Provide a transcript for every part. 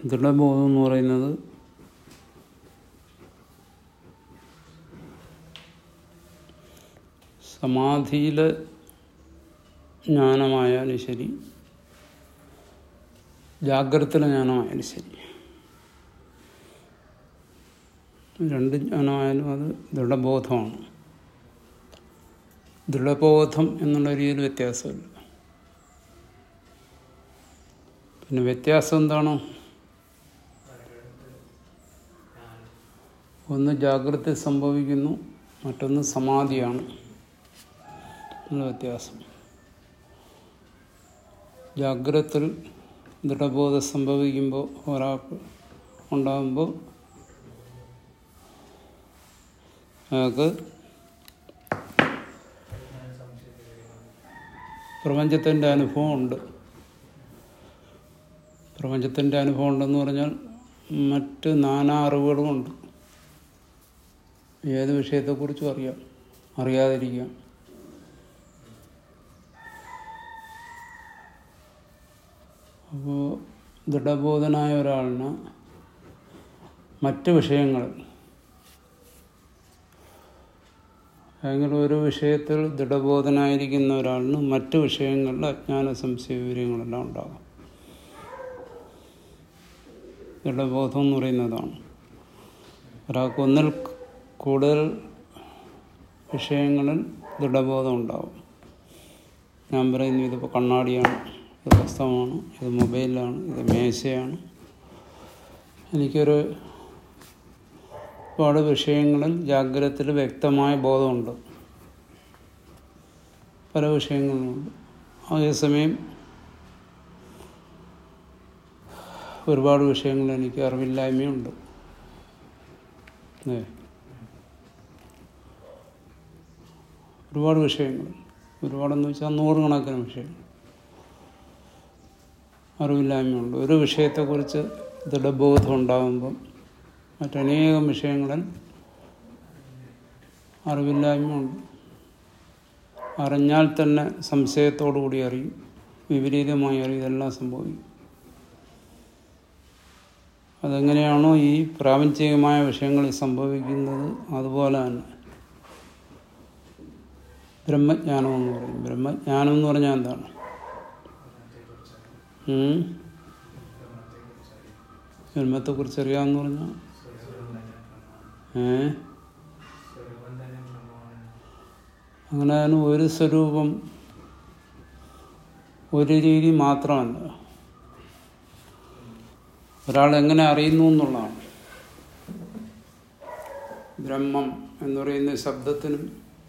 ദൃഢബോധം എന്ന് പറയുന്നത് സമാധിയിലെ ജ്ഞാനമായാലും ശരി ജാഗ്രതയിലെ ജ്ഞാനമായാലും ശരി രണ്ട് ജ്ഞാനമായാലും അത് ദൃഢബോധമാണ് ദൃഢബോധം എന്നുള്ള രീതിയിൽ വ്യത്യാസമില്ല പിന്നെ വ്യത്യാസം എന്താണ് ഒന്ന് ജാഗ്രത സംഭവിക്കുന്നു മറ്റൊന്ന് സമാധിയാണ് എന്നുള്ള വ്യത്യാസം ജാഗ്രതത്തിൽ ദൃഢബോധം സംഭവിക്കുമ്പോൾ ഒരാൾക്ക് ഉണ്ടാകുമ്പോൾ അയാൾക്ക് പ്രപഞ്ചത്തിൻ്റെ അനുഭവം ഉണ്ട് പ്രപഞ്ചത്തിൻ്റെ അനുഭവം ഉണ്ടെന്ന് പറഞ്ഞാൽ മറ്റ് നാനാ അറിവുകളുമുണ്ട് ഏത് വിഷയത്തെക്കുറിച്ചും അറിയാം അറിയാതിരിക്കാം അപ്പോൾ ദൃഢബോധനായ ഒരാളിന് മറ്റ് വിഷയങ്ങൾ അല്ലെങ്കിൽ ഒരു വിഷയത്തിൽ ദൃഢബോധനായിരിക്കുന്ന ഒരാളിന് മറ്റ് വിഷയങ്ങളിൽ അജ്ഞാന സംശയ വിവരങ്ങളെല്ലാം ഉണ്ടാകും ദൃഢബോധം എന്ന് പറയുന്നതാണ് ഒരാൾക്ക് ഒന്നിൽ കൂടുതൽ വിഷയങ്ങളിൽ ദൃഢബോധം ഉണ്ടാവും ഞാൻ പറയുന്നു ഇതിപ്പോൾ കണ്ണാടിയാണ് ഇത് പുസ്തകമാണ് ഇത് മൊബൈലാണ് ഇത് മേശയാണ് എനിക്കൊരു ഒരുപാട് വിഷയങ്ങളിൽ ജാഗ്രതത്തിൽ വ്യക്തമായ ബോധമുണ്ട് പല വിഷയങ്ങളുമുണ്ട് അതേസമയം ഒരുപാട് വിഷയങ്ങൾ എനിക്ക് അറിവില്ലായ്മയുണ്ട് അതെ ഒരുപാട് വിഷയങ്ങൾ ഒരുപാടെന്ന് വെച്ചാൽ നൂറുകണക്കിന് വിഷയങ്ങൾ അറിവില്ലായ്മയുണ്ട് ഒരു വിഷയത്തെക്കുറിച്ച് ദൃഢബോധം ഉണ്ടാകുമ്പം മറ്റനേകം വിഷയങ്ങളിൽ അറിവില്ലായ്മയുണ്ട് അറിഞ്ഞാൽ തന്നെ സംശയത്തോടു കൂടി അറിയും വിപരീതമായി അറിയും ഇതെല്ലാം സംഭവിക്കും അതെങ്ങനെയാണോ ഈ പ്രാപഞ്ചികമായ വിഷയങ്ങളിൽ സംഭവിക്കുന്നത് അതുപോലെ തന്നെ ബ്രഹ്മജ്ഞാനം എന്ന് പറയും ബ്രഹ്മജ്ഞാനം എന്ന് പറഞ്ഞാൽ എന്താണ് ബ്രഹ്മത്തെക്കുറിച്ച് അറിയാമെന്ന് പറഞ്ഞാൽ ഏ അങ്ങനെ അതിന് ഒരു സ്വരൂപം ഒരു രീതി മാത്രമല്ല ഒരാൾ എങ്ങനെ അറിയുന്നു എന്നുള്ളതാണ് ബ്രഹ്മം എന്ന് പറയുന്ന ശബ്ദത്തിനും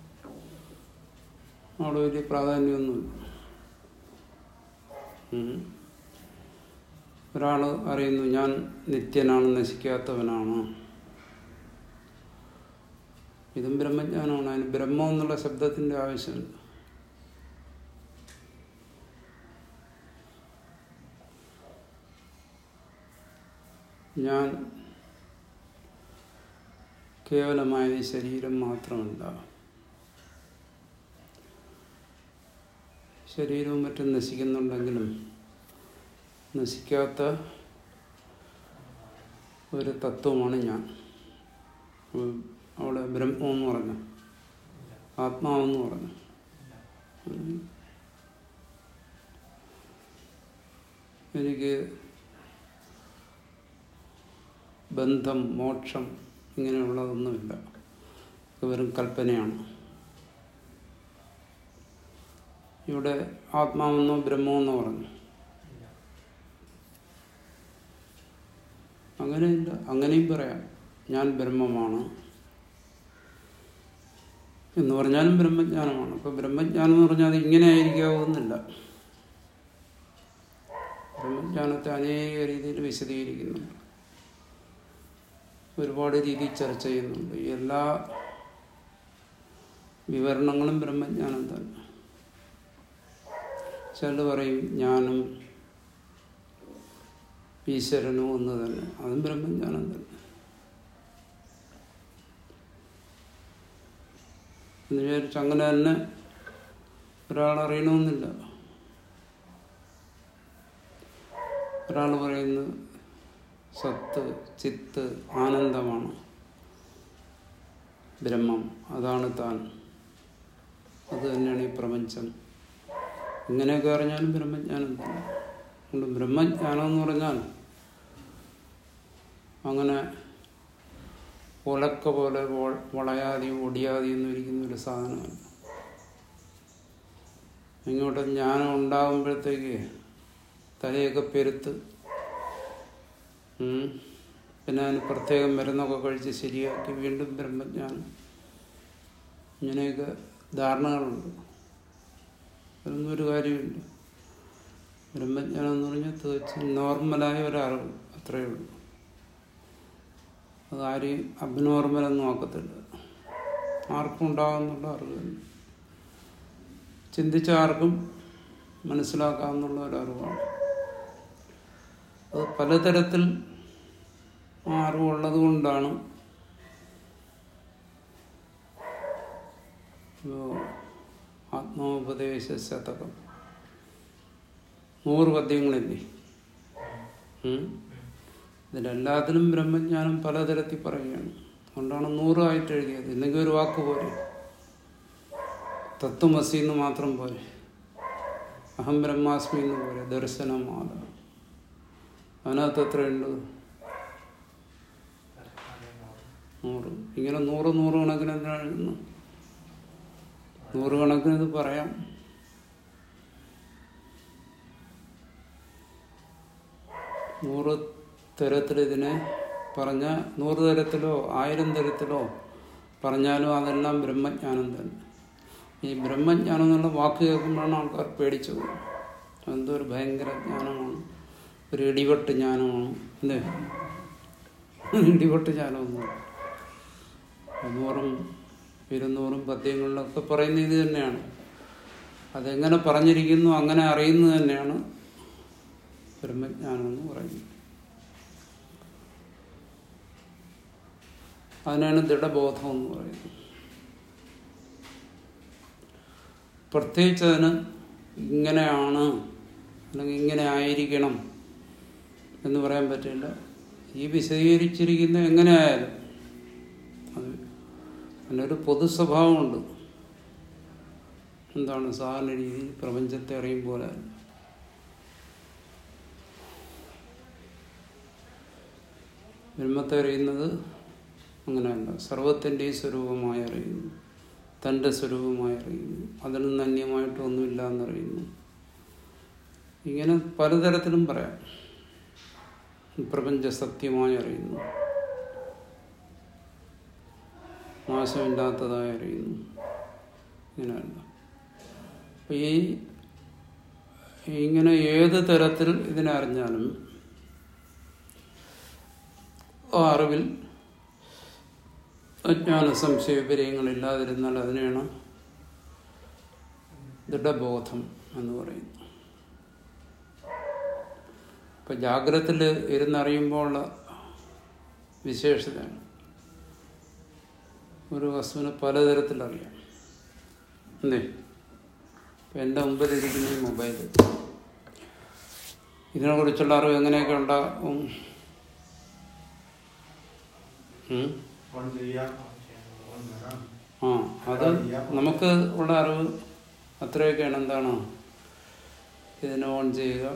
അവിടെ വലിയ പ്രാധാന്യമൊന്നുമില്ല ഒരാൾ അറിയുന്നു ഞാൻ നിത്യനാണ് നശിക്കാത്തവനാണ് ഇതും ബ്രഹ്മജ്ഞാനമാണ് അതിന് ബ്രഹ്മം എന്നുള്ള ശബ്ദത്തിന്റെ ആവശ്യമില്ല ഞാൻ കേവലമായ ശരീരം മാത്രമല്ല ശരീരവും മറ്റും നശിക്കുന്നുണ്ടെങ്കിലും നശിക്കാത്ത ഒരു തത്വമാണ് ഞാൻ അവിടെ ബ്രഹ്മമെന്ന് പറഞ്ഞു ആത്മാവെന്ന് പറഞ്ഞു എനിക്ക് ബന്ധം മോക്ഷം ഇങ്ങനെയുള്ളതൊന്നുമില്ല വെറും കൽപ്പനയാണ് ഇവിടെ ആത്മാവെന്നോ ബ്രഹ്മമെന്നോ പറഞ്ഞു അങ്ങനെയില്ല അങ്ങനെയും പറയാം ഞാൻ ബ്രഹ്മമാണ് എന്ന് പറഞ്ഞാലും ബ്രഹ്മജ്ഞാനമാണ് അപ്പൊ ബ്രഹ്മജ്ഞാനം എന്ന് പറഞ്ഞാൽ അത് ഇങ്ങനെ ആയിരിക്കാവുന്നില്ല ബ്രഹ്മജ്ഞാനത്തെ അനേക രീതിയിൽ വിശദീകരിക്കുന്നുണ്ട് ഒരുപാട് രീതിയിൽ ചർച്ച ചെയ്യുന്നുണ്ട് എല്ലാ വിവരണങ്ങളും ബ്രഹ്മജ്ഞാനം തന്നെ ചിലർ പറയും ജ്ഞാനം ഈശ്വരനോ ഒന്ന് തന്നെ അതും ബ്രഹ്മജ്ഞാനം തന്നെ എന്ന് വിചാരിച്ച് അങ്ങനെ തന്നെ ഒരാൾ അറിയണമെന്നില്ല ഒരാൾ പറയുന്നത് സത്ത് ചിത്ത് ആനന്ദമാണ് ബ്രഹ്മം അതാണ് താൻ അത് തന്നെയാണ് ഈ പ്രപഞ്ചം ഇങ്ങനെയൊക്കെ അറിഞ്ഞാലും ബ്രഹ്മജ്ഞാനം തന്നെ അതുകൊണ്ട് ബ്രഹ്മജ്ഞാനം എന്ന് പറഞ്ഞാൽ അങ്ങനെ ഒലക്ക പോലെ വ- വളയാതെയും ഒടിയാതെയും ഒന്നും ഇരിക്കുന്ന ഒരു സാധനമല്ല ഇങ്ങോട്ട് ജ്ഞാനം ഉണ്ടാകുമ്പോഴത്തേക്ക് തലയൊക്കെ പെരുത്ത് ഉം, പിന്നെ അതിന് പ്രത്യേകം മരുന്നൊക്കെ കഴിച്ച് ശരിയാക്കി വീണ്ടും ബ്രഹ്മജ്ഞാനം ഇങ്ങനെയൊക്കെ ധാരണകളുണ്ട് അതൊന്നും ഒരു കാര്യമില്ല ബ്രഹ്മജ്ഞാനം എന്ന് പറഞ്ഞാൽ തീർച്ചയായും നോർമലായ ഒരറിവ് അത്രയേ ഉള്ളൂ അത് ആരെയും അബ്നോർമലൊന്നും ആക്കത്തില്ല ആർക്കും ഉണ്ടാകുന്നുള്ള അറിവ് തന്നെ ചിന്തിച്ച ആർക്കും മനസ്സിലാക്കാവുന്നുള്ള ഒരു അറിവാണ് അത് പലതരത്തിൽ ആ അറിവുള്ളത് കൊണ്ടാണ് ആത്മോപദേശ ശതകം നൂറ് പദ്യങ്ങളില്ലേ ഉം? ഇതിലെല്ലാത്തിലും ബ്രഹ്മജ്ഞാനം പലതരത്തിൽ പറയുകയാണ് അതുകൊണ്ടാണ് നൂറായിട്ട് എഴുതിയത് ഇല്ലെങ്കിൽ ഒരു വാക്ക് പോരെ തത്വമസി എന്ന് മാത്രം പോരെ അഹം ബ്രഹ്മാസ്മി എന്ന് പോരെ ദർശനമാല അതിനകത്ത് എത്രയുണ്ട് നൂറ് ഇങ്ങനെ നൂറ് നൂറ് കണക്കിന് എന്തിനാണ് എഴുതുന്നത് നൂറ് കണക്കിന് ഇത് പറയാം നൂറ് തരത്തിൽ ഇതിനെ പറഞ്ഞ നൂറ് തരത്തിലോ ആയിരം തരത്തിലോ പറഞ്ഞാലും അതെല്ലാം ബ്രഹ്മജ്ഞാനം തന്നെ ഈ ബ്രഹ്മജ്ഞാനം എന്നുള്ള വാക്ക് കേൾക്കുമ്പോഴാണ് ആൾക്കാർ പേടിച്ചു പോകുന്നത് എന്തോ ഒരു ഭയങ്കര ജ്ഞാനമാണ് ഒരു ഇടിവെട്ട് ജ്ഞാനമാണ് അല്ലേ ഇടിവെട്ട് ജ്ഞാനമൊന്നും നൂറും ഇരുന്നൂറും പദ്യങ്ങളിലൊക്കെ പറയുന്ന ഇത് തന്നെയാണ് അതെങ്ങനെ പറഞ്ഞിരിക്കുന്നു അങ്ങനെ അറിയുന്നത് തന്നെയാണ് ബ്രഹ്മജ്ഞാനം എന്ന് പറയുന്നത് അതിനാണ് ദൃഢബോധം എന്ന് പറയുന്നത് പ്രത്യേകിച്ച് അതിന് ഇങ്ങനെയാണ് അല്ലെങ്കിൽ ഇങ്ങനെ ആയിരിക്കണം എന്ന് പറയാൻ പറ്റില്ല ഈ വിശദീകരിച്ചിരിക്കുന്ന എങ്ങനെ ആയാലും അത് അതിനൊരു പൊതു സ്വഭാവമുണ്ട് എന്താണ് സാധാരണ രീതിയിൽ പ്രപഞ്ചത്തെ അറിയും പോലെ അല്ല. ബ്രഹ്മത്തെ അറിയുന്നത് അങ്ങനെയല്ല സർവത്തിൻ്റെയും സ്വരൂപമായി അറിയുന്നു തൻ്റെ സ്വരൂപമായി അറിയുന്നു അതിൽ നിന്ന് അന്യമായിട്ടൊന്നുമില്ല എന്നറിയുന്നു ഇങ്ങനെ പലതരത്തിലും പറയാം പ്രപഞ്ച സത്യമായി അറിയുന്നു നാശമില്ലാത്തതായി അറിയുന്നു ഇങ്ങനെയല്ല അപ്പൊ ഈ ഇങ്ങനെ ഏത് തരത്തിൽ ഇതിനെ അറിഞ്ഞാലും ആ അറിവിൽ അജ്ഞാന സംശയ വിപര്യങ്ങളില്ലാതിരുന്നാൽ അതിനെയാണ് ദൃഢബോധം എന്ന് പറയുന്നത് ഇപ്പൊ ജാഗ്രതത്തിൽ ഇരുന്നറിയുമ്പോൾ ഉള്ള വിശേഷതയാണ് ഒരു വസ്തുവിനെ പലതരത്തിൽ അറിയാം എന്തേ ഇപ്പം എൻ്റെ മുമ്പിലിരിക്കുന്ന ഈ മൊബൈൽ ഇതിനെക്കുറിച്ചുള്ള അറിവ് എങ്ങനെയൊക്കെ ഉണ്ടാവും ഉം? ഓൺ ചെയ്യാം ഓൺ വരാം ആ അത് നമുക്ക് ഉള്ള അറിവ് അത്രയൊക്കെയാണ് എന്താണ് ഇതിനെ ഓൺ ചെയ്യുക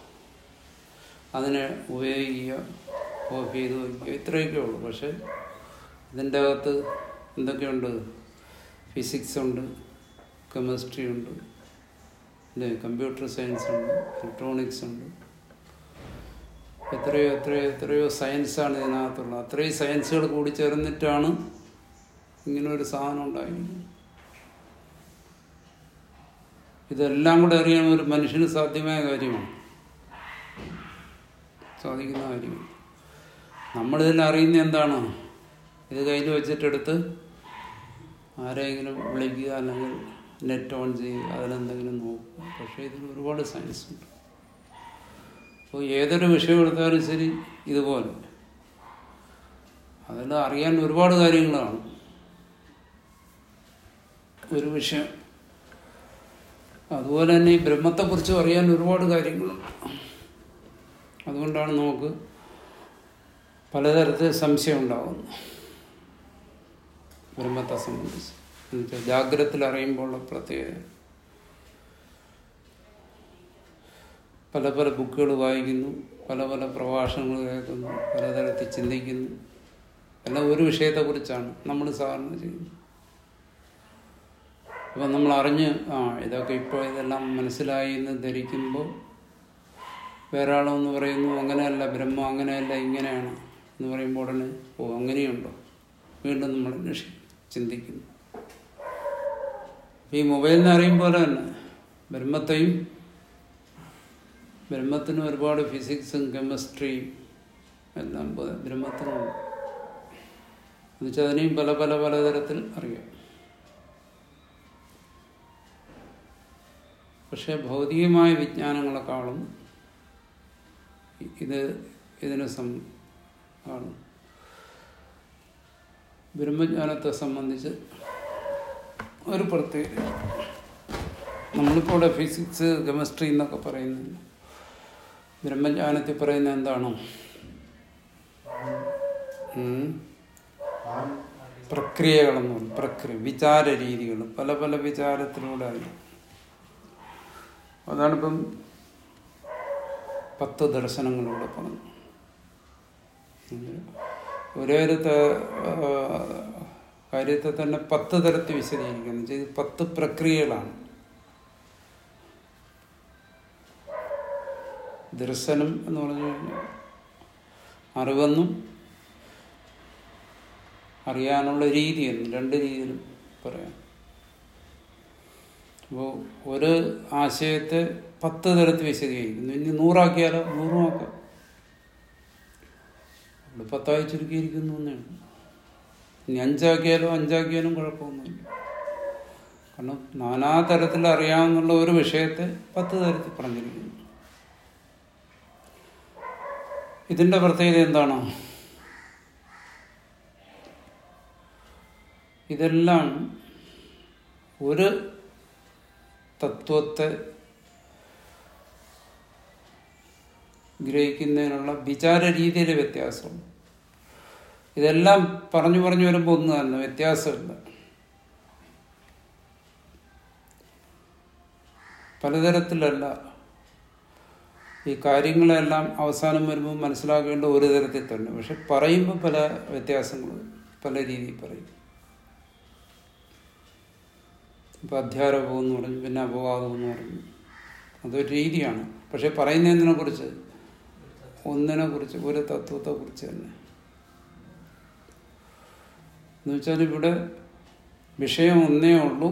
അതിനെ ഉപയോഗിക്കുക ഓഫ് ചെയ്ത് വയ്ക്കുക ഇത്രയൊക്കെ ഉള്ളൂ പക്ഷെ ഇതിൻ്റെ അകത്ത് എന്തൊക്കെയുണ്ട് ഫിസിക്സ് ഉണ്ട് കെമിസ്ട്രി ഉണ്ട് അല്ലേ കമ്പ്യൂട്ടർ സയൻസ് ഉണ്ട് ഇലക്ട്രോണിക്സ് ഉണ്ട് എത്രയോ എത്രയോ എത്രയോ സയൻസാണ് ഇതിനകത്തുള്ളത് അത്രയും സയൻസുകൾ കൂടി ചേർന്നിട്ടാണ് ഇങ്ങനെ ഒരു സാധനം ഉണ്ടായിരിക്കുന്നത് ഇതെല്ലാം കൂടെ അറിയാൻ ഒരു മനുഷ്യന് സാധ്യമായ കാര്യമാണ് സാധിക്കുന്ന കാര്യമാണ് നമ്മളിതിൽ അറിയുന്ന എന്താണ് ഇത് കയ്യിൽ വെച്ചിട്ടെടുത്ത് ആരെങ്കിലും വിളിക്കുക അല്ലെങ്കിൽ നെറ്റ് ഓൺ ചെയ്യുക അതിലെന്തെങ്കിലും നോക്കുക പക്ഷേ ഇതിൽ ഒരുപാട് സയൻസ് ഉണ്ട് അപ്പോൾ ഏതൊരു വിഷയം എടുത്താലും ശരി ഇതുപോലെ അതിൽ അറിയാൻ ഒരുപാട് കാര്യങ്ങളാണ് ഒരു വിഷയം അതുപോലെ തന്നെ ഈ ബ്രഹ്മത്തെക്കുറിച്ചും അറിയാൻ ഒരുപാട് കാര്യങ്ങളുണ്ട് അതുകൊണ്ടാണ് നമുക്ക് പലതരത്തിൽ സംശയം ഉണ്ടാകുന്നു ബ്രഹ്മത്തെ സംബന്ധിച്ച് എന്നുവെച്ചാൽ ജാഗ്രതത്തിൽ അറിയുമ്പോഴുള്ള പ്രത്യേകത പല പല ബുക്കുകൾ വായിക്കുന്നു പല പല പ്രഭാഷണങ്ങൾ കേൾക്കുന്നു പലതരത്തിൽ ചിന്തിക്കുന്നു എല്ലാം ഒരു വിഷയത്തെക്കുറിച്ചാണ് നമ്മൾ സാധാരണ ചെയ്യുന്നത് അപ്പം നമ്മൾ അറിഞ്ഞ് ആ ഇതൊക്കെ ഇപ്പോൾ ഇതെല്ലാം മനസ്സിലായി എന്ന് ധരിക്കുമ്പോൾ വേറെ ആളെന്ന് പറയുന്നു അങ്ങനെയല്ല ബ്രഹ്മം അങ്ങനെയല്ല ഇങ്ങനെയാണ് എന്ന് പറയുമ്പോൾ ഉടനെ ഓ അങ്ങനെയുണ്ടോ വീണ്ടും നമ്മൾ അന്വേഷി ചിന്തിക്കുന്നു ഈ മൊബൈലിനെ അറിയും പോലെ തന്നെ ബ്രഹ്മത്തെയും ബ്രഹ്മത്തിന് ഒരുപാട് ഫിസിക്സും കെമിസ്ട്രിയും എല്ലാം പോലെ ബ്രഹ്മത്തിനുണ്ട് എന്നുവെച്ചാൽ അതിനെയും പല പല പലതരത്തിൽ അറിയാം പക്ഷെ ഭൗതികമായ വിജ്ഞാനങ്ങളെക്കാളും ഇത് ഇതിനെ സം ആണ് ബ്രഹ്മജ്ഞാനത്തെ സംബന്ധിച്ച് ഒരു പ്രത്യേകത നമ്മളിപ്പോൾ ഇവിടെ ഫിസിക്സ് കെമിസ്ട്രി എന്നൊക്കെ പറയുന്നില്ല ബ്രഹ്മജ്ഞാനത്തിൽ പറയുന്ന എന്താണോ ഉം. പ്രക്രിയകളെന്ന് പറയും പ്രക്രിയ വിചാര രീതികൾ പല പല വിചാരത്തിലൂടെ ആയി അതാണിപ്പം പത്ത് ദർശനങ്ങളിലൂടെ പറഞ്ഞു ഒരേ ഒരു ത- ആ, കാര്യത്തെ തന്നെ പത്ത് തരത്തിൽ വിശദീകരിക്കുന്നു ചെയ്ത് പത്ത് പ്രക്രിയകളാണ് ദർശനം എന്ന് പറഞ്ഞു കഴിഞ്ഞാൽ അറിവെന്നും അറിയാനുള്ള രീതിയെന്നും രണ്ട് രീതിയിലും പറയാം അപ്പോൾ ഒരു ആശയത്തെ പത്ത് തരത്തിൽ വിശദീകരിക്കുന്നു ഇനി നൂറാക്കിയാലോ നൂറും ആക്കാം ഇവിടെ പത്തായി ചുരുക്കിയിരിക്കുന്നു എന്നാണ് ഇനി അഞ്ചാക്കിയാലോ അഞ്ചാക്കിയാലും കുഴപ്പമൊന്നുമില്ല കാരണം നാനാ തരത്തിൽ അറിയാവുന്നുള്ള ഒരു വിഷയത്തെ പത്ത് തരത്തിൽ പറഞ്ഞിരിക്കുന്നു ഇതിന്റെ പ്രത്യേകത എന്താണ് ഇതെല്ലാം ഒരു തത്വത്തെ ഗ്രഹിക്കുന്നതിനുള്ള വിചാര രീതിയിലെ വ്യത്യാസം ഇതെല്ലാം പറഞ്ഞു പറഞ്ഞു വരുമ്പോൾ ഒന്ന് തന്നെ വ്യത്യാസമില്ല പലതരത്തിലല്ല ഈ കാര്യങ്ങളെല്ലാം അവസാനം വരുമ്പോൾ മനസ്സിലാക്കേണ്ട ഒരു തരത്തിൽ തന്നെ പക്ഷെ പറയുമ്പോൾ പല വ്യത്യാസങ്ങൾ പല രീതിയിൽ പറയും ഇപ്പം അധ്യാരോപം എന്ന് പറഞ്ഞു പിന്നെ അപവാദം എന്ന് പറഞ്ഞു അതൊരു രീതിയാണ് പക്ഷെ പറയുന്നതിനെ കുറിച്ച് ഒന്നിനെ കുറിച്ച് ഒരു തത്വത്തെ കുറിച്ച് തന്നെ എന്ന് വെച്ചാൽ ഇവിടെ വിഷയം ഒന്നേ ഉള്ളൂ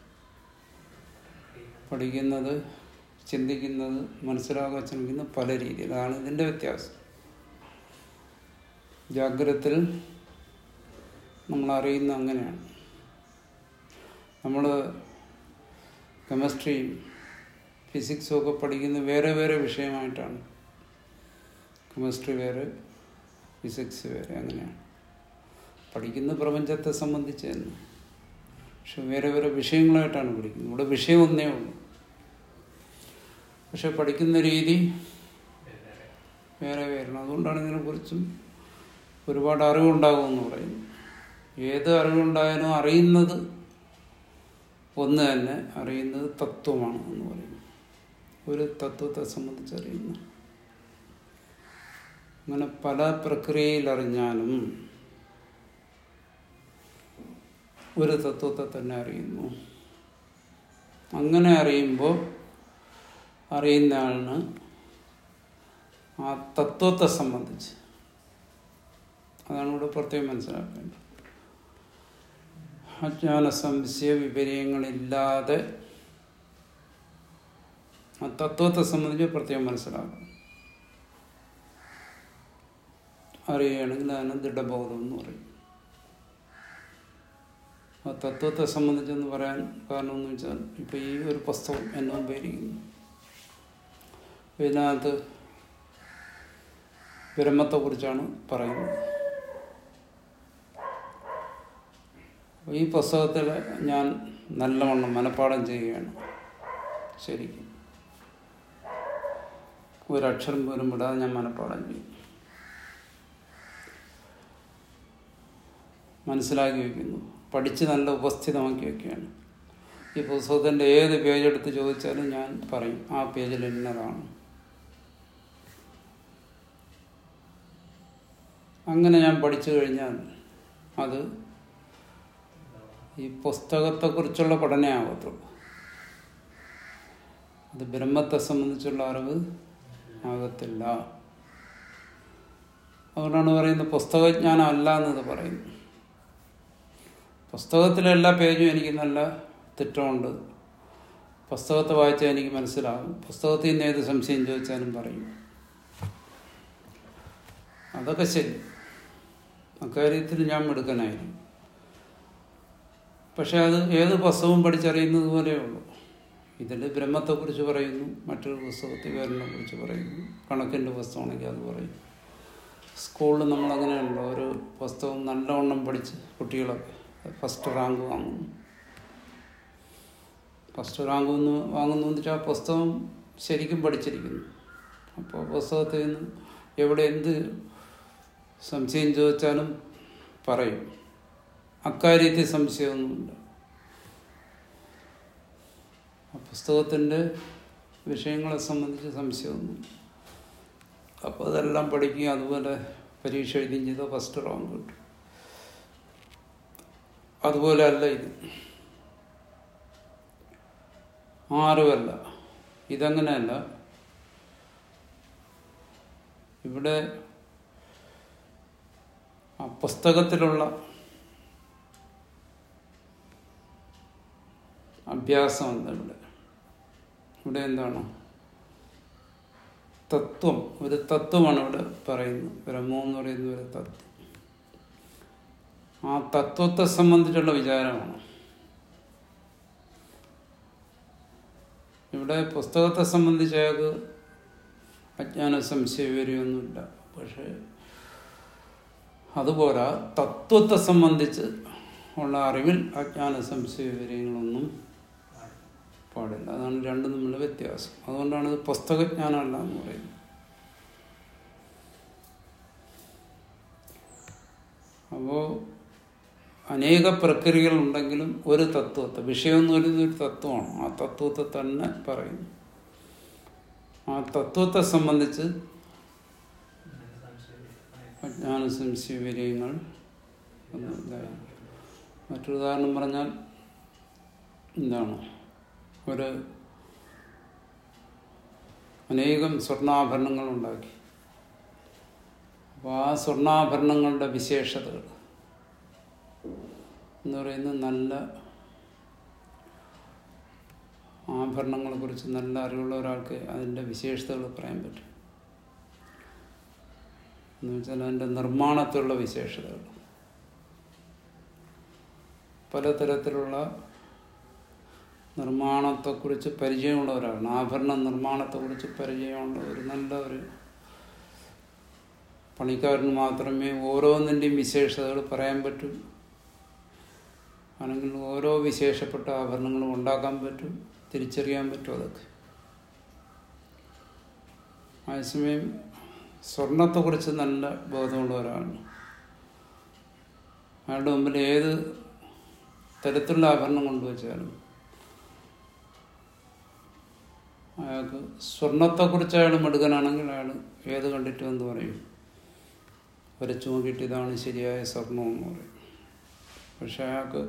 പഠിക്കുന്നത് ചിന്തിക്കുന്നത് മനസ്സിലാക്കാൻ ശ്രമിക്കുന്നത് പല രീതിയിൽ അതാണ് ഇതിൻ്റെ വ്യത്യാസം ജാഗ്രതത്തിൽ നമ്മൾ അറിയുന്ന അങ്ങനെയാണ് നമ്മൾ കെമിസ്ട്രിയും ഫിസിക്സും ഒക്കെ പഠിക്കുന്ന വേറെ വേറെ വിഷയമായിട്ടാണ് കെമിസ്ട്രി വേറെ ഫിസിക്സ് വേറെ അങ്ങനെയാണ് പഠിക്കുന്ന പ്രപഞ്ചത്തെ സംബന്ധിച്ച് തന്നെ പക്ഷെ വേറെ വേറെ വിഷയങ്ങളായിട്ടാണ് പഠിക്കുന്നത് ഇവിടെ വിഷയം ഒന്നേ ഉള്ളൂ പക്ഷെ പഠിക്കുന്ന രീതി വേറെ വേറെ അതുകൊണ്ടാണ് ഇതിനെക്കുറിച്ചും ഒരുപാട് അറിവുണ്ടാകുമെന്ന് പറയുന്നു ഏത് അറിവുണ്ടായാലും അറിയുന്നത് ഒന്ന് തന്നെ അറിയുന്നത് തത്വമാണ് എന്ന് പറയുന്നു ഒരു തത്വത്തെ സംബന്ധിച്ച് അറിയുന്നു അങ്ങനെ പല പ്രക്രിയയിൽ അറിഞ്ഞാലും ഒരു തത്വത്തെ തന്നെ അറിയുന്നു അങ്ങനെ അറിയുമ്പോൾ അറിയുന്ന ആളിന് ആ തത്വത്തെ സംബന്ധിച്ച് അതാണ് ഇവിടെ പ്രത്യേകം മനസ്സിലാക്കേണ്ടത് അജ്ഞാന സംശയ വിപര്യങ്ങളില്ലാതെ ആ തത്വത്തെ സംബന്ധിച്ച് പ്രത്യേകം മനസ്സിലാക്കണം അറിയുകയാണെങ്കിൽ അതിന് ദൃഢബോധം എന്ന് പറയും ആ തത്വത്തെ സംബന്ധിച്ചെന്ന് പറയാൻ കാരണം എന്ന് വെച്ചാൽ ഇപ്പൊ ഈ ഒരു പുസ്തകം എന്നെ മുമ്പിരിക്കുന്നു ഇതിനകത്ത് ബ്രഹ്മത്തെ കുറിച്ചാണ് പറയുന്നത് അപ്പൊ ഈ പുസ്തകത്തിൽ ഞാൻ നല്ലവണ്ണം മനഃപ്പാഠം ചെയ്യുകയാണ് ശരിക്കും ഒരക്ഷരം പോലും വിടാതെ ഞാൻ മനഃപ്പാഠം ചെയ്യും മനസ്സിലാക്കി വയ്ക്കുന്നു പഠിച്ച് നല്ല ഉപസ്ഥിതമാക്കി വയ്ക്കുകയാണ് ഈ പുസ്തകത്തിൻ്റെ ഏത് പേജ് എടുത്ത് ചോദിച്ചാലും ഞാൻ പറയും ആ പേജിൽ ഇന്നതാണ് അങ്ങനെ ഞാൻ പഠിച്ചു കഴിഞ്ഞാൽ അത് ഈ പുസ്തകത്തെക്കുറിച്ചുള്ള പഠനമേ ആകത്തുള്ളൂ അത് ബ്രഹ്മത്തെ സംബന്ധിച്ചുള്ള അറിവ് ആകത്തില്ല അതുകൊണ്ടാണ് പറയുന്നത് പുസ്തകജ്ഞാനം അല്ല എന്നത് പറയുന്നു പുസ്തകത്തിലെ എല്ലാ പേജും എനിക്ക് നല്ല തിട്ടമുണ്ട് പുസ്തകത്തെ വായിച്ചാൽ എനിക്ക് മനസ്സിലാകും പുസ്തകത്തിൽ നിന്ന് ഏത് സംശയം ചോദിച്ചാലും പറയും അതൊക്കെ ശരി അക്കാര്യത്തിൽ ഞാൻ മിടുക്കനായിരുന്നു പക്ഷെ അത് ഏത് പുസ്തകവും പഠിച്ചറിയുന്നത് പോലെയേ ഉള്ളൂ ഇതിൽ ബ്രഹ്മത്തെക്കുറിച്ച് പറയുന്നു മറ്റൊരു പുസ്തകത്തിൽ വേറിനെ കുറിച്ച് പറയുന്നു കണക്കിൻ്റെ പുസ്തകമാണെങ്കിൽ അത് പറയും സ്കൂളിൽ നമ്മളങ്ങനെയല്ലോ ഒരു പുസ്തകം നല്ലവണ്ണം പഠിച്ച് കുട്ടികളൊക്കെ ഫസ്റ്റ് റാങ്ക് വാങ്ങുന്നു ഫസ്റ്റ് റാങ്ക് ഒന്ന് വാങ്ങുന്നു എന്ന് വെച്ചാൽ ആ പുസ്തകം ശരിക്കും പഠിച്ചിരിക്കുന്നു അപ്പോൾ പുസ്തകത്തിൽ നിന്ന് എവിടെ എന്ത് സംശയം ചോദിച്ചാലും പറയും അക്കാര്യത്തിൽ സംശയമൊന്നുമില്ല ആ പുസ്തകത്തിൻ്റെ വിഷയങ്ങളെ സംബന്ധിച്ച് സംശയമൊന്നും അപ്പോൾ അതെല്ലാം പഠിക്കുകയും അതുപോലെ പരീക്ഷ എഴുതുകയും ചെയ്താൽ ഫസ്റ്റ് റാങ്ക് കിട്ടും അതുപോലെ അല്ല ഇത് ആരുമല്ല ഇതങ്ങനെയല്ല ഇവിടെ ആ പുസ്തകത്തിലുള്ള അഭ്യാസമല്ല ഇവിടെ ഇവിടെ എന്താണ് തത്വം ഒരു തത്വമാണ് ഇവിടെ പറയുന്നത് ബ്രഹ്മം എന്ന് പറയുന്ന ഒരു തത്വം ആ തത്വത്തെ സംബന്ധിച്ചുള്ള വിചാരമാണ് ഇവിടെ പുസ്തകത്തെ സംബന്ധിച്ച് അയാൾക്ക് അജ്ഞാന സംശയ വിവരമൊന്നുമില്ല പക്ഷേ അതുപോലെ തത്വത്തെ സംബന്ധിച്ച് ഉള്ള അറിവിൽ അജ്ഞാന സംശയ വിവരങ്ങളൊന്നും പാടില്ല അതാണ് രണ്ടും തമ്മിലുള്ള വ്യത്യാസം അതുകൊണ്ടാണ് ഇത് പുസ്തകജ്ഞാനമല്ല എന്ന് പറയുന്നത് അപ്പോൾ അനേക പ്രക്രിയകൾ ഉണ്ടെങ്കിലും ഒരു തത്വത്തെ വിഷയം എന്ന് പറയുന്നത് ഒരു തത്വമാണ് ആ തത്വത്തെ തന്നെ പറയുന്നു ആ തത്വത്തെ സംബന്ധിച്ച് അജ്ഞാന സംശയ വിരയങ്ങൾ മറ്റൊരു ഉദാഹരണം പറഞ്ഞാൽ എന്താണ് ഒരു അനേകം സ്വർണ്ണാഭരണങ്ങൾ ഉണ്ടാക്കി അപ്പോൾ ആ സ്വർണ്ണാഭരണങ്ങളുടെ വിശേഷതകൾ എന്ന് പറയുന്നത് നല്ല ആഭരണങ്ങളെ കുറിച്ച് നല്ല അറിവുള്ള ഒരാൾക്ക് അതിൻ്റെ വിശേഷതകൾ പറയാൻ പറ്റും എന്ന് വെച്ചാൽ അതിൻ്റെ നിർമ്മാണത്തിലുള്ള വിശേഷതകൾ പലതരത്തിലുള്ള നിർമ്മാണത്തെക്കുറിച്ച് പരിചയമുള്ള ഒരാളാണ് ആഭരണ നിർമ്മാണത്തെക്കുറിച്ച് പരിചയമുള്ള ഒരു നല്ല ഒരു പണിക്കാരന് മാത്രമേ ഓരോന്നിൻ്റെയും വിശേഷതകൾ പറയാൻ പറ്റൂ ആണെങ്കിൽ ഓരോ വിശേഷപ്പെട്ട ആഭരണങ്ങളും ഉണ്ടാക്കാൻ പറ്റും തിരിച്ചറിയാൻ പറ്റും അതൊക്കെ അതേസമയം സ്വർണത്തെക്കുറിച്ച് നല്ല ബോധമുള്ള ഒരാളാണ് അയാളുടെ മുമ്പിൽ ഏത് തരത്തിലുള്ള ആഭരണം കൊണ്ടുവച്ചാലും അയാൾക്ക് സ്വർണത്തെക്കുറിച്ച് അയാൾ മെടുക്കനാണെങ്കിൽ അയാൾ ഏത് കണ്ടിട്ടും എന്ന് പറയും വരച്ചു നോക്കിയിട്ട് ഇതാണ് ശരിയായ സ്വർണം എന്ന് പറയും പക്ഷെ അയാൾക്ക്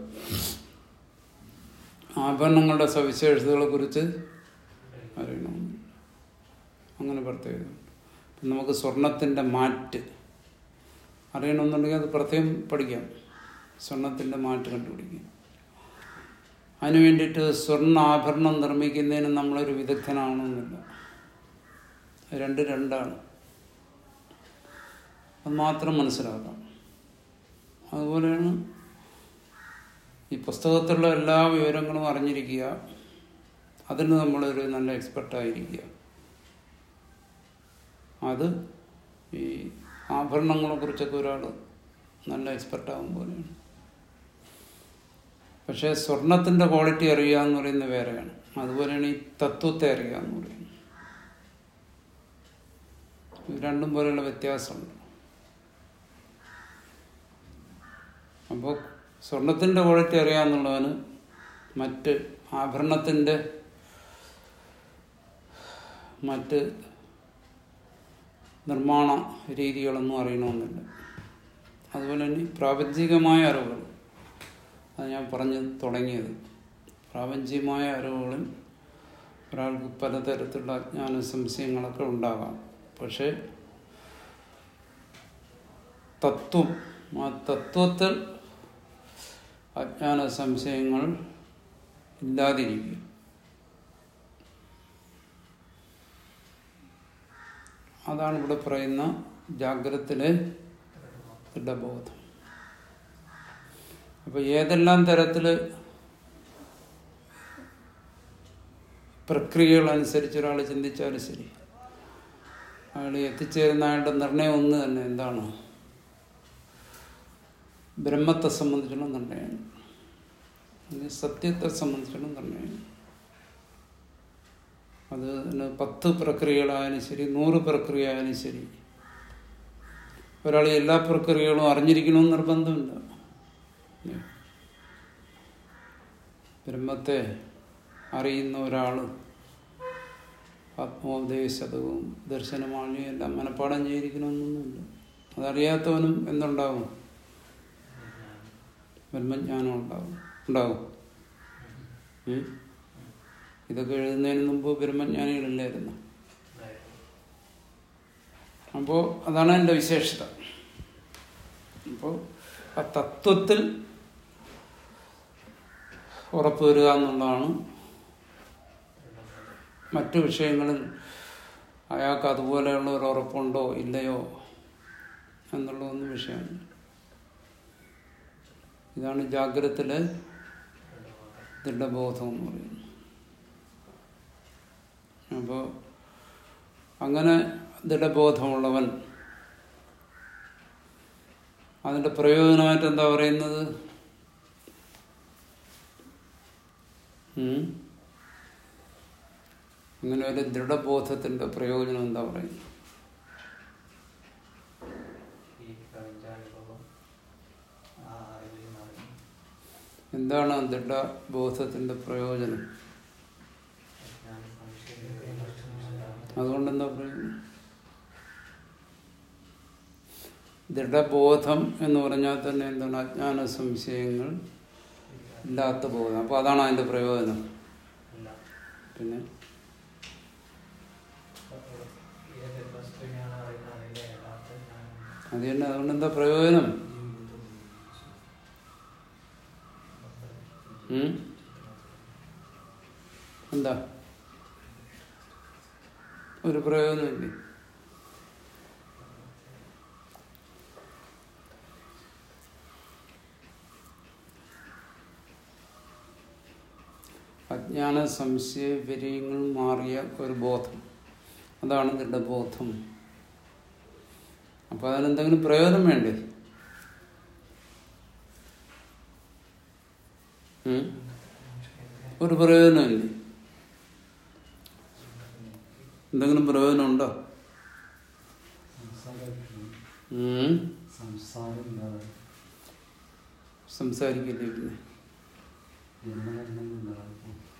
ആഭരണങ്ങളുടെ സവിശേഷതകളെ കുറിച്ച് അറിയണം അങ്ങനെ പ്രത്യേകത നമുക്ക് സ്വർണത്തിൻ്റെ മാറ്റ് അറിയണമെന്നുണ്ടെങ്കിൽ അത് പ്രത്യേകം പഠിക്കാം സ്വർണത്തിൻ്റെ മാറ്റ് കണ്ടുപിടിക്കാം അതിനു വേണ്ടിയിട്ട് സ്വർണ്ണ ആഭരണം നിർമ്മിക്കുന്നതിന് നമ്മളൊരു വിദഗ്ധനാവണമെന്നില്ല രണ്ട് രണ്ടാണ് അത് മാത്രം മനസ്സിലാക്കാം അതുപോലെയാണ് ഈ പുസ്തകത്തിലുള്ള എല്ലാ വിവരങ്ങളും അറിഞ്ഞിരിക്കുക അതിന് നമ്മളൊരു നല്ല എക്സ്പെർട്ടായിരിക്കുക അത് ഈ ആഭരണങ്ങളെ കുറിച്ചൊക്കെ ഒരാൾ നല്ല എക്സ്പെർട്ടാകും പോലെയാണ് പക്ഷേ സ്വർണത്തിൻ്റെ ക്വാളിറ്റി അറിയുക എന്ന് പറയുന്നത് വേറെയാണ് അതുപോലെയാണ് ഈ തത്വത്തെ അറിയുക എന്ന് പറയുന്നത് ഇത് രണ്ടും പോലെയുള്ള വ്യത്യാസമുണ്ട് അപ്പോൾ സ്വർണത്തിൻ്റെ ക്വാളിറ്റി അറിയാമെന്നുള്ളവന് മറ്റ് ആഭരണത്തിൻ്റെ മറ്റ് നിർമ്മാണ രീതികളൊന്നും അറിയണമെന്നില്ല അതുപോലെ തന്നെ പ്രാപഞ്ചികമായ അറിവുകൾ അത് ഞാൻ പറഞ്ഞു തുടങ്ങിയത് പ്രാപഞ്ചികമായ അറിവുകളിൽ ഒരാൾക്ക് പലതരത്തിലുള്ള അജ്ഞാന സംശയങ്ങളൊക്കെ ഉണ്ടാകാം പക്ഷേ തത്വം ആ തത്വത്തിൽ അജ്ഞാന സംശയങ്ങൾ ഇല്ലാതിരിക്കുക അതാണ് ഇവിടെ പറയുന്ന ജാഗ്രതത്തിലെ ദൃഢബോധം അപ്പൊ ഏതെല്ലാം തരത്തില് പ്രക്രിയകൾ അനുസരിച്ച് ഒരാൾ ചിന്തിച്ചാലും ശരി അയാൾ എത്തിച്ചേരുന്ന അയാളുടെ നിർണയം ഒന്ന് തന്നെ എന്താണ് ബ്രഹ്മത്തെ സംബന്ധിച്ചുള്ള നിർണയമാണ് അല്ലെങ്കിൽ സത്യത്തെ സംബന്ധിച്ചുള്ള നിർണയമാണ് അത് പിന്നെ പത്ത് പ്രക്രിയകളായാലും ശരി നൂറ് പ്രക്രിയ ആയാലും ശരി ഒരാൾ എല്ലാ പ്രക്രിയകളും അറിഞ്ഞിരിക്കണമെന്ന് നിർബന്ധമില്ല ബ്രഹ്മത്തെ അറിയുന്ന ഒരാൾ ആത്മോപദേശതവും ദർശനമാണിയും എല്ലാം മനഃപ്പാടം ചെയ്തിരിക്കണമെന്നൊന്നുമില്ല അതറിയാത്തവനും എന്തുണ്ടാവും ബ്രഹ്മജ്ഞാനം ഉണ്ടാവും ഉണ്ടാവും ഉം? ഇതൊക്കെ എഴുതുന്നതിന് മുമ്പ് ബ്രഹ്മജ്ഞാനികളില്ലായിരുന്നു അപ്പോൾ അതാണ് എൻ്റെ വിശേഷത അപ്പോൾ ആ തത്വത്തിൽ ഉറപ്പുവരിക എന്നുള്ളതാണ് മറ്റു വിഷയങ്ങളിൽ അയാൾക്ക് അതുപോലെയുള്ള ഒരു ഉറപ്പുണ്ടോ ഇല്ലയോ എന്നുള്ളതൊന്നും വിഷയമാണ് ഇതാണ് ജാഗ്രതത്തിലെ ദൃഢബോധം എന്ന് പറയുന്നത് അപ്പോൾ അങ്ങനെ ദൃഢബോധമുള്ളവൻ അതിന്റെ പ്രയോജനമായിട്ട് എന്താ പറയുന്നത് ഉം? ഇങ്ങനെ ഒരു ദൃഢബോധത്തിന്റെ പ്രയോജനം എന്താ പറയുന്നത് ഈ പ്രപഞ്ചാനുഭവം ആ അറിവിൽ നിറഞ്ഞു എന്താണ് ദൃഢബോധത്തിന്റെ പ്രയോജനം ഞാൻ സംശയം അതുകൊണ്ട് എന്താ പറയുന്നത് ദൃഢബോധം എന്ന് പറഞ്ഞാൽ തന്നെ എന്താണ് അജ്ഞാന സംശയങ്ങൾ ഇല്ലാത്ത ബോധം അപ്പോൾ അതാണ് അതിന്റെ പ്രയോജനം ഇല്ല പിന്നെ ഏത് വസ്തുവിനെയാണ് അറിയുന്നത് അതിന്റെ യഥാർത്ഥ ജ്ഞാനം അത് തന്നെ അതുകൊണ്ട് എന്താ പ്രയോജനം ഉം? എന്താ ഒരു പ്രയോജനമില്ലേ അജ്ഞാന സംശയ വിരയങ്ങൾ മാറിയ ഒരു ബോധം അതാണ് ദൃഢബോധം അപ്പൊ അതിനെന്തെങ്കിലും പ്രയോജനം വേണ്ടേ ഉം? ഒരു പ്രയോജനമില്ലേ എന്തെങ്കിലും പ്രയോജനം ഉണ്ടോ ഉം? സംസാരം ഇല്ലാതെ സംസാരിക്കില്ലേ പിന്നെ ജന്മകരണം ഉണ്ടാകും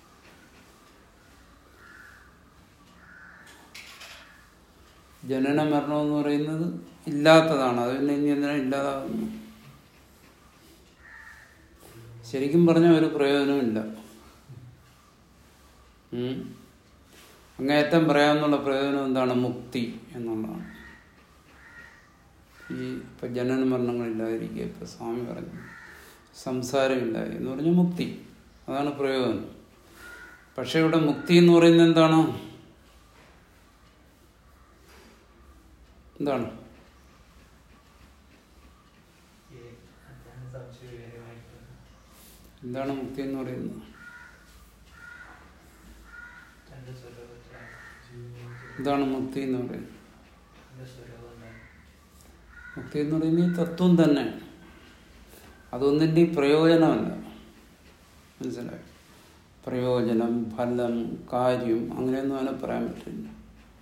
ജനന മരണം എന്ന് പറയുന്നത് ഇല്ലാത്തതാണ് അത് പിന്നെ ഇനി എന്തിനാ ഇല്ലാതാകുന്നു ശരിക്കും പറഞ്ഞാൽ ഒരു പ്രയോജനമില്ല ഉം. അങ്ങേയറ്റം പറയാമെന്നുള്ള പ്രയോജനം എന്താണ് മുക്തി എന്നുള്ളതാണ് ഈ ഇപ്പൊ ജനന മരണങ്ങളില്ലാതിരിക്കുക ഇപ്പൊ സ്വാമി പറഞ്ഞു സംസാരമില്ല എന്ന് പറഞ്ഞാൽ മുക്തി അതാണ് പ്രയോജനം പക്ഷെ ഇവിടെ മുക്തി എന്ന് പറയുന്നത് എന്താണ് എന്താണ് ഈ അജ്ഞാന സംശയമായിട്ട് എന്താണ് മുക്തി എന്ന് പറയുന്നത് രണ്ട് സ്വരൂപത്തിലാണ് എന്താണ് മുക്തി എന്ന് പറയുന്നത് രണ്ട് സ്വരൂപം തന്നെ മുക്തി എന്ന് പറയുന്നത് ഈ തത്വം തന്നെ അതൊന്നിൻ്റെ പ്രയോജനമല്ല മനസ്സിലായി പ്രയോജനം ഫലം കാര്യം അങ്ങനെയൊന്നും അതിനെ പറയാൻ പറ്റില്ല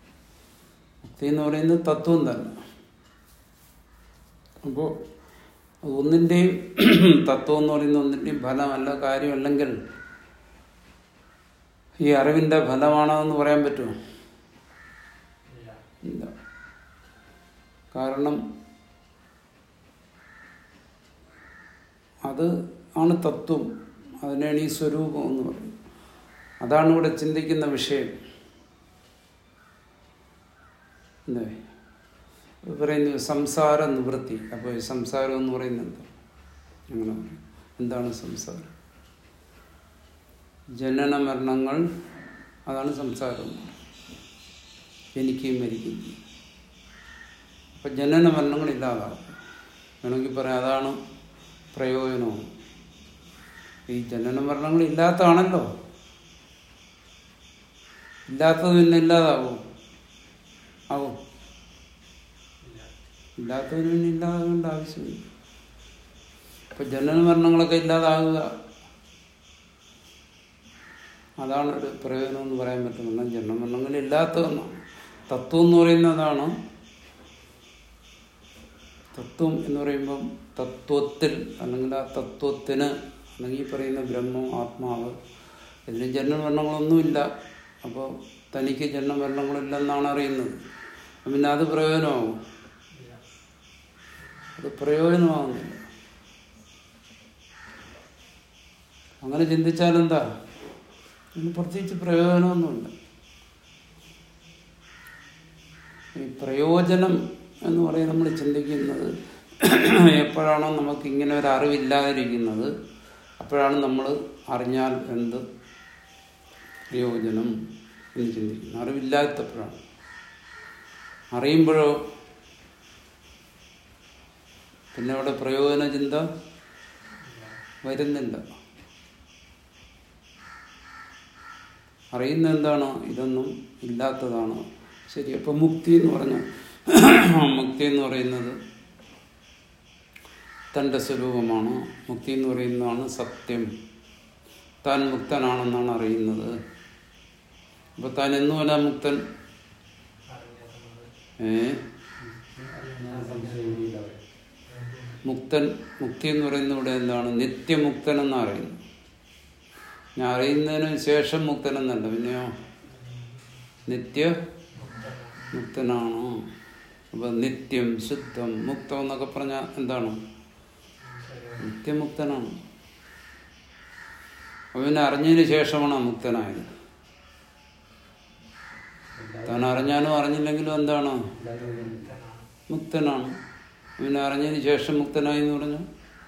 മുക്തി എന്ന് പറയുന്നത് തത്വം തന്നെ അപ്പോൾ അത് ഒന്നിൻ്റെയും തത്വം എന്ന് പറയുന്ന ഒന്നിൻ്റെയും ഫലമല്ല കാര്യമല്ലെങ്കിൽ ഈ അറിവിന്റെ ഫലമാണോ എന്ന് പറയാൻ പറ്റുമോ ഇല്ല ഇല്ല കാരണം അത് ആണ് തത്വം അതിനാണ് ഈ സ്വരൂപം എന്ന് പറയുന്നത് അതാണ് ഇവിടെ ചിന്തിക്കുന്ന വിഷയം എന്തേ പറയുന്നു സംസാര നിവൃത്തി അപ്പോൾ ഈ സംസാരം എന്ന് പറയുന്നത് എന്താ അങ്ങനെ പറയും. എന്താണ് സംസാരം ജനന മരണങ്ങൾ അതാണ് സംസാരം ജനിക്കുകയും മരിക്കുകയും അപ്പം ജനന മരണങ്ങൾ ഇല്ലാതാവും വേണമെങ്കിൽ പറയാം അതാണ് പ്രയോജനവും ഈ ജനന മരണങ്ങൾ ഇല്ലാത്തതാണല്ലോ ഇല്ലാത്തത് പിന്നെ ഇല്ലാതാവും ആവും ഇല്ല ഇല്ലാത്തതിന് പിന്നെ ഇല്ലാതാകേണ്ട ആവശ്യമില്ല അപ്പൊ ജനന മരണങ്ങളൊക്കെ ഇല്ലാതാകുക അതാണ് ഒരു പ്രയോജനം എന്ന് പറയാൻ പറ്റുന്നത് ജന്മമരണങ്ങൾ ഇല്ലാത്തതെന്നാണ് തത്വം എന്ന് പറയുന്നതാണ് തത്വം എന്ന് പറയുമ്പം തത്വത്തിൽ അല്ലെങ്കിൽ ആ തത്വത്തിന് അല്ലെങ്കിൽ ഈ പറയുന്ന ബ്രഹ്മം ആത്മാവ് ഇതിന് ജന്മമരണങ്ങളൊന്നുമില്ല അപ്പോൾ തനിക്ക് ജന്മമരണങ്ങളില്ലെന്നാണ് അറിയുന്നത് പിന്നെ അത് പ്രയോജനമാകും ഇല്ല അത് പ്രയോജനമാകുന്നില്ല അങ്ങനെ ചിന്തിച്ചാൽ എന്താ ഇതിന് പ്രത്യേകിച്ച് പ്രയോജനമൊന്നുമില്ല ഈ പ്രയോജനം എന്ന് പറയുന്നത് നമ്മൾ ചിന്തിക്കുന്നത് എപ്പോഴാണോ നമുക്ക് ഇങ്ങനെ ഒരു അറിവില്ലാതിരിക്കുന്നത് അപ്പോഴാണ് നമ്മൾ അറിഞ്ഞാൽ എന്ത് പ്രയോജനം എന്ന് ചിന്തിക്കുന്നത് അറിവില്ലാത്തപ്പോഴാണ് അറിയുമ്പോഴോ പിന്നെ അവിടെ പ്രയോജന ചിന്ത വരുന്നില്ല അറിയുന്ന എന്താണ് ഇതൊന്നും ഇല്ലാത്തതാണ് ശരി അപ്പൊ മുക്തി എന്ന് പറഞ്ഞ മുക്തി എന്ന് പറയുന്നത് തൻ്റെ സ്വരൂപമാണ് മുക്തി എന്ന് പറയുന്നതാണ് സത്യം താൻ മുക്തനാണെന്നാണ് അറിയുന്നത് അപ്പൊ താൻ എന്നുമല്ല മുക്തൻ അറിഞ്ഞത് ഏ ഞാൻ സംശയിക്കില്ല മുക്തൻ മുക്തി എന്ന് പറയുന്നത് ഇവിടെ എന്താണ് നിത്യമുക്തൻ എന്ന് അറിയുന്നു ഞാൻ അറിയുന്നതിന് ശേഷം മുക്തൻ എന്നല്ല പിന്നെയോ നിത്യ മുക്തനാണോ അപ്പൊ നിത്യം ശുദ്ധം മുക്തം എന്നൊക്കെ പറഞ്ഞാൽ എന്താണ് നിത്യമുക്തനാണ് അപ്പൊ പിന്നെ അറിഞ്ഞതിന് ശേഷമാണ് ആ മുക്തനായത് താൻ അറിഞ്ഞാലും അറിഞ്ഞില്ലെങ്കിലും എന്താണ് മുക്തനാണ് പിന്നെ അറിഞ്ഞതിന് ശേഷം മുക്തനായി എന്ന് പറഞ്ഞു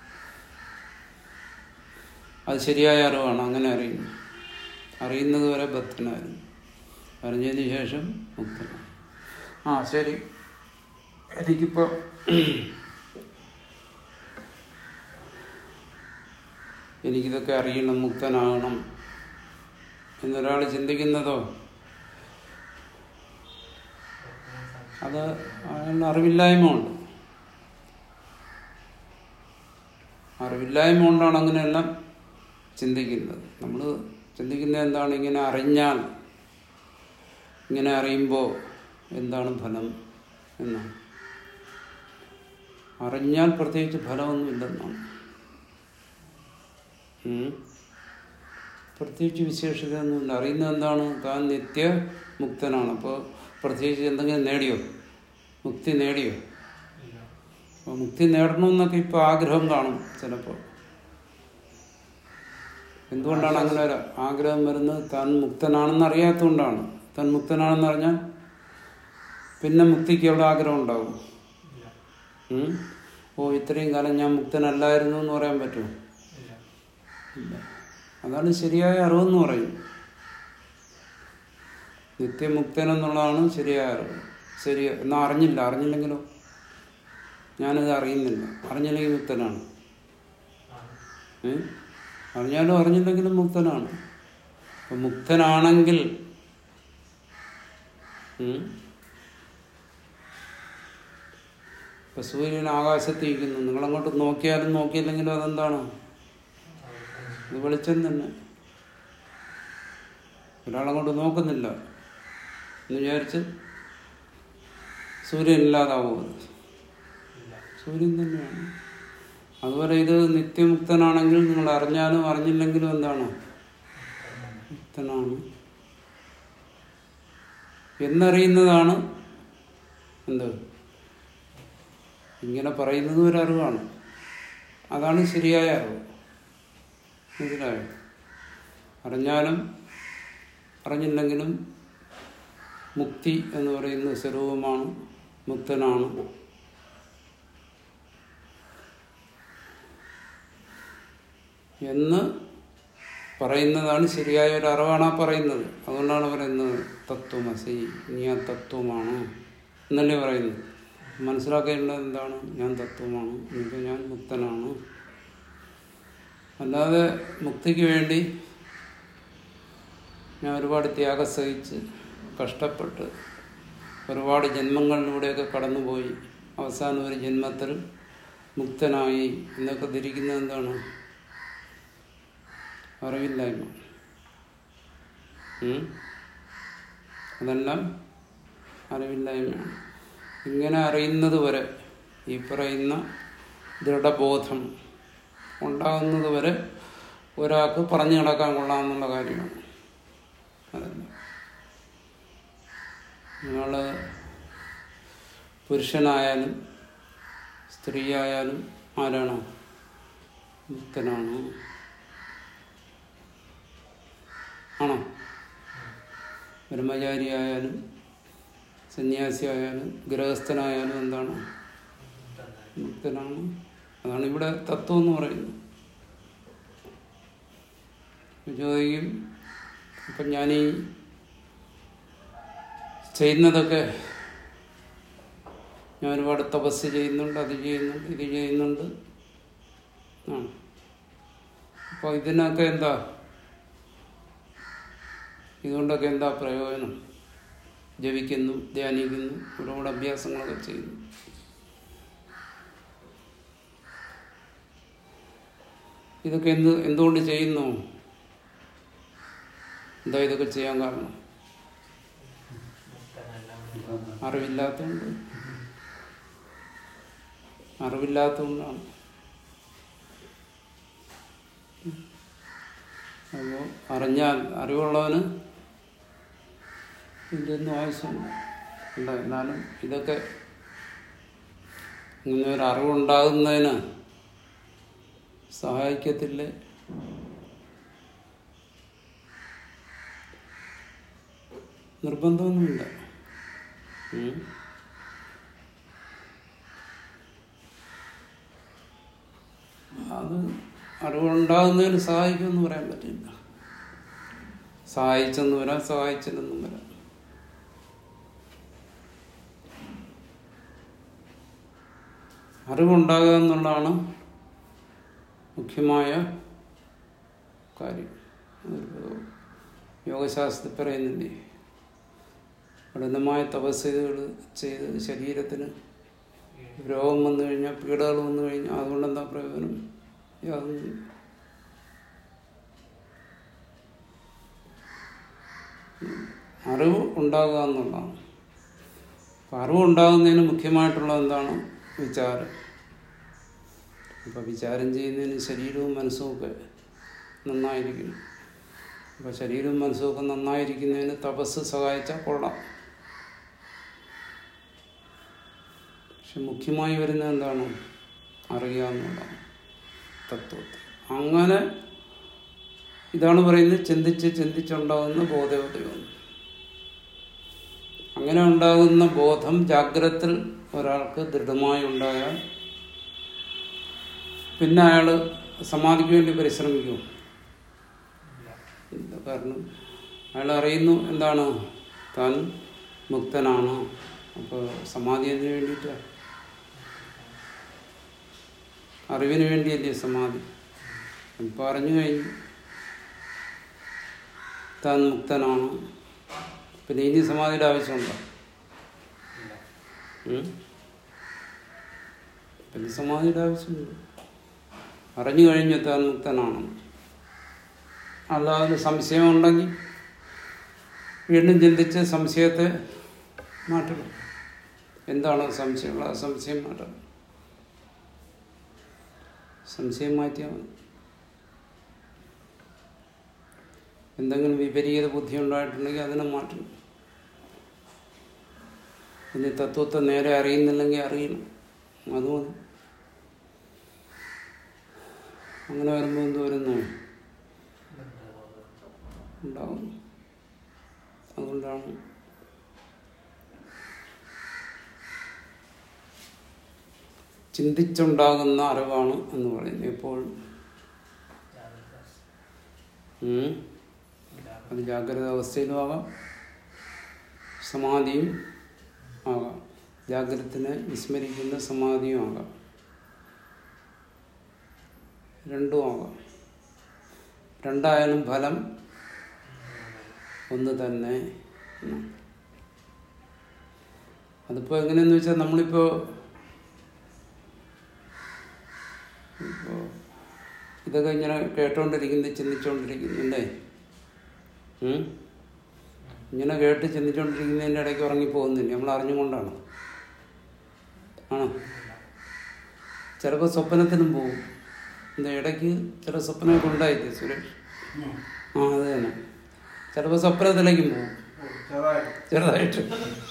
അത് ശരിയായ അറിവാണ് അങ്ങനെ അറിയുന്നു അറിയുന്നത് വരെ ബദ്ധനായിരുന്നു അറിഞ്ഞതിന് ശേഷം മുക്തനാണ് ആ ശരി എനിക്കിപ്പോ എനിക്കിതൊക്കെ അറിയണം മുക്തനാകണം എന്നൊരാൾ ചിന്തിക്കുന്നതോ അത് അയാളുടെ അറിവില്ലായ്മ ഉണ്ട് അറിവില്ലായ്മ കൊണ്ടാണ് അങ്ങനെയെല്ലാം ചിന്തിക്കുന്നത് നമ്മൾ ചിന്തിക്കുന്നത് എന്താണ് ഇങ്ങനെ അറിഞ്ഞാൽ ഇങ്ങനെ അറിയുമ്പോൾ എന്താണ് ഫലം എന്നാണ് അറിഞ്ഞാൽ പ്രത്യേകിച്ച് ഫലമൊന്നുമില്ലെന്നാണ് ഉം. പ്രത്യേകിച്ച് വിശേഷത ഒന്നുമില്ല അറിയുന്നത് എന്താണ് താൻ നിത്യ മുക്തനാണ് അപ്പോൾ പ്രത്യേകിച്ച് എന്തെങ്കിലും നേടിയോ മുക്തി നേടിയോ ഇല്ല അപ്പോൾ മുക്തി നേടണമെന്നൊക്കെ ഇപ്പോൾ ആഗ്രഹം കാണും ചിലപ്പോൾ എന്തുകൊണ്ടാണ് അങ്ങനെ ഒരു ആഗ്രഹം വരുന്നത് താൻ മുക്തനാണെന്ന് അറിയാത്തതുകൊണ്ടാണ് താൻ മുക്തനാണെന്ന് അറിഞ്ഞാൽ പിന്നെ മുക്തിക്കുള്ള ആഗ്രഹം ഉണ്ടാവും ഇല്ല ഉം? ഓ ഇത്രയും കാലം ഞാൻ മുക്തനല്ലായിരുന്നു എന്ന് പറയാൻ പറ്റുമോ ഇല്ല ഇല്ല അതാണ് ശരിയായ അറിവെന്ന് പറയും നിത്യമുക്തൻ എന്നുള്ളതാണ് ശരിയായ അറിവ് ശരി എന്നാ അറിഞ്ഞില്ല അറിഞ്ഞില്ലെങ്കിലോ ഞാനത് അറിയുന്നില്ല അറിഞ്ഞില്ലെങ്കിൽ മുക്തനാണ് ആണ് ഏ? അറിഞ്ഞാലും അറിഞ്ഞില്ലെങ്കിലും മുക്തനാണ് അപ്പൊ മുക്തനാണെങ്കിൽ ഉം? ഇപ്പൊ സൂര്യൻ ആകാശത്തിരിക്കുന്നു നിങ്ങളങ്ങോട്ട് നോക്കിയാലും നോക്കിയില്ലെങ്കിലും അതെന്താണ് ഇത് വെളിച്ചം തന്നെ ഒരാളങ്ങോട്ട് നോക്കുന്നില്ല എന്ന് വിചാരിച്ച് സൂര്യൻ ഇല്ലാതാവുമത് ഇല്ല സൂര്യൻ തന്നെയാണ് അതുപോലെ ഇത് നിത്യമുക്തനാണെങ്കിൽ നിങ്ങൾ അറിഞ്ഞാലും അറിഞ്ഞില്ലെങ്കിലും എന്താണ് മുക്തനാണ് എന്നറിയുന്നതാണ് എന്ത് ഇങ്ങനെ പറയുന്നത് ഒരു അറിവാണ് അതാണ് ശരിയായ അറിവ് മനസ്സിലായോ അറിഞ്ഞാലും അറിഞ്ഞില്ലെങ്കിലും മുക്തി എന്ന് പറയുന്ന സ്വരൂപമാണ് മുക്തനാണ് എന്ന് പറയുന്നതാണ് ശരിയായ ഒരു അറിവാണ് ആ പറയുന്നത് അതുകൊണ്ടാണ് പറയുന്നത് തത്വമസി നീ ആ തത്വമാണ് എന്നല്ലേ പറയുന്നത് മനസ്സിലാക്കേണ്ടത് എന്താണ് ഞാൻ തത്വമാണ് എന്നുവെച്ചാൽ ഞാൻ മുക്തനാണ് അല്ലാതെ മുക്തിക്ക് വേണ്ടി ഞാൻ ഒരുപാട് ത്യാഗം സഹിച്ച് കഷ്ടപ്പെട്ട് ഒരുപാട് ജന്മങ്ങളിലൂടെയൊക്കെ കടന്നുപോയി അവസാനം ഒരു ജന്മത്തിൽ മുക്തനായി എന്നൊക്കെ ധരിക്കുന്നത് എന്താണ് അറിവില്ലായ്മ ഉം? അതെല്ലാം അറിവില്ലായ്മയാണ് ഇങ്ങനെ അറിയുന്നത് വരെ ഈ പറയുന്ന ദൃഢബോധം ഉണ്ടാകുന്നത് വരെ ഒരാൾക്ക് പറഞ്ഞു നടക്കാൻ കൊള്ളാമെന്നുള്ള കാര്യമാണ് അതല്ല നിങ്ങൾ പുരുഷനായാലും സ്ത്രീയായാലും ആരാണോ മുക്തനാണ് ആണോ ബ്രഹ്മചാരിയായാലും സന്യാസിയായാലും ഗൃഹസ്ഥനായാലും എന്താണ് മുക്തനാണ് അതാണ് ഇവിടെ തത്വം എന്ന് പറയുന്നത് ചോദിക്കും അപ്പം ഞാനീ ചെയ്യുന്നതൊക്കെ ഞാൻ ഒരുപാട് തപസ് ചെയ്യുന്നുണ്ട് അത് ചെയ്യുന്നുണ്ട് ഇത് ചെയ്യുന്നുണ്ട് ആ അപ്പോൾ ഇതിനൊക്കെ എന്താ ഇതുകൊണ്ടൊക്കെ എന്താ പ്രയോജനം ജപിക്കുന്നു ധ്യാനിക്കുന്നു ഒരുപാട് അഭ്യാസങ്ങളൊക്കെ ചെയ്യുന്നു ഇതൊക്കെ എന്ത് എന്തുകൊണ്ട് ചെയ്യുന്നു എന്താ ഇതൊക്കെ ചെയ്യാൻ കാരണം അറിവില്ലാത്തതുകൊണ്ട് അറിവില്ലാത്തതുകൊണ്ടാണ് അപ്പോൾ അറിഞ്ഞാൽ അറിവുള്ളവന് ഇതിൻ്റെ ഒന്നും ആവശ്യമില്ല ഇല്ല എന്നാലും ഇതൊക്കെ ഇങ്ങനെ ഒരു അറിവുണ്ടാകുന്നതിന് സഹായിക്കത്തില്ലേ നിർബന്ധമൊന്നുമില്ല ഉം. അത് അറിവുണ്ടാകുന്നതിന് സഹായിക്കുമെന്ന് പറയാൻ പറ്റില്ല സഹായിച്ചെന്ന് വരാം സഹായിച്ചില്ലെന്നും വരാം അറിവുണ്ടാകുക എന്നുള്ളതാണ് മുഖ്യമായ കാര്യം അതൊരു യോഗശാസ്ത്രത്തിൽ പറയുന്നില്ലേ കഠിനമായ തപസ്സുകൾ ചെയ്ത് ശരീരത്തിന് രോഗം വന്നു കഴിഞ്ഞാൽ പീഡകൾ വന്നു കഴിഞ്ഞാൽ അതുകൊണ്ട് എന്താ പ്രയോജനം യാതൊന്നും അറിവ് ഉണ്ടാകുക എന്നുള്ളതാണ് അപ്പം അറിവ് ഉണ്ടാകുന്നതിന് മുഖ്യമായിട്ടുള്ള എന്താണ് വിചാരം അപ്പം വിചാരം ചെയ്യുന്നതിന് ശരീരവും മനസ്സും ഒക്കെ നന്നായിരിക്കണം അപ്പം ശരീരവും മനസ്സും ഒക്കെ നന്നായിരിക്കുന്നതിന് തപസ് സഹായിച്ചാൽ കൊള്ളാം പക്ഷെ മുഖ്യമായി വരുന്നത് എന്താണ് അറിയുക എന്നുള്ളതാണ് തത്വത്തെ അങ്ങനെ ഇതാണ് പറയുന്നത് ചിന്തിച്ച് ചിന്തിച്ചുണ്ടാകുന്ന ബോധോദയം അങ്ങനെ ഉണ്ടാകുന്ന ബോധം ജാഗ്രത്തിൽ ഒരാൾക്ക് ദൃഢമായി ഉണ്ടായാൽ പിന്നെ അയാൾ സമാധിക്ക് വേണ്ടി പരിശ്രമിക്കും ഇല്ല കാരണം അയാൾ അറിയുന്നു എന്താണ് താൻ മുക്തനാണ് അപ്പോൾ സമാധി എന്തിനു വേണ്ടിയിട്ടാണ് അറിവിന് വേണ്ടിയല്ലേ സമാധി ഇപ്പം അറിഞ്ഞു കഴിഞ്ഞു താൻ മുക്തനാണ് പിന്നെ ഇനി സമാധിയുടെ ആവശ്യമുണ്ടോ ഉം? പിന്നെ സമാധിയുടെ ആവശ്യമുണ്ട് അറിഞ്ഞു കഴിഞ്ഞു താൻ മുക്തനാണ് അല്ലാതെ സംശയമുണ്ടെങ്കിൽ വീണ്ടും ചിന്തിച്ച് സംശയത്തെ മാറ്റണം എന്താണ് സംശയമുള്ളത് ആ സംശയം മാറ്റണം സംശയം മാറ്റിയാൽ മതി എന്തെങ്കിലും വിപരീത ബുദ്ധി ഉണ്ടായിട്ടുണ്ടെങ്കിൽ അതിനെ മാറ്റണം ഇനി തത്വത്തെ നേരെ അറിയുന്നില്ലെങ്കിൽ അറിയണം അത് മതി അങ്ങനെ വരുമ്പോൾ എന്ത് വരുന്നു ഉണ്ടാവും അതുകൊണ്ടാണ് ചിന്തിച്ചുണ്ടാകുന്ന അറിവാണ് എന്ന് പറയുന്നത് എപ്പോഴും ഉം. അത് ജാഗ്രത അവസ്ഥയിലും ആകാം സമാധിയും ആകാം ജാഗ്രതത്തിനെ വിസ്മരിക്കുന്ന സമാധിയും ആകാം രണ്ടും ആകാം രണ്ടായാലും ഫലം ഒന്ന് തന്നെ എന്നാണ്. അതിപ്പോ എങ്ങനെയെന്ന് വെച്ചാൽ നമ്മളിപ്പോ ഇപ്പോ ഇതൊക്കെ ഇങ്ങനെ കേട്ടോണ്ടിരിക്കുന്നു ചിന്തിച്ചോണ്ടിരിക്കുന്നു അല്ലേ ഉം? ഇങ്ങനെ കേട്ട് ചിന്തിച്ചോണ്ടിരിക്കുന്നതിൻ്റെ ഇടയ്ക്ക് ഉറങ്ങിപ്പോകുന്നില്ല നമ്മൾ അറിഞ്ഞുകൊണ്ടാണ് ആണോ ചിലപ്പോൾ സ്വപ്നത്തിനും പോകും എന്താ ഇടയ്ക്ക് ചില സ്വപ്നമൊക്കെ ഉണ്ടായില്ലേ സുരേഷ് ആ അത് തന്നെ ചിലപ്പോൾ സ്വപ്നത്തിലേക്കും പോകും ചെറുതായിട്ട്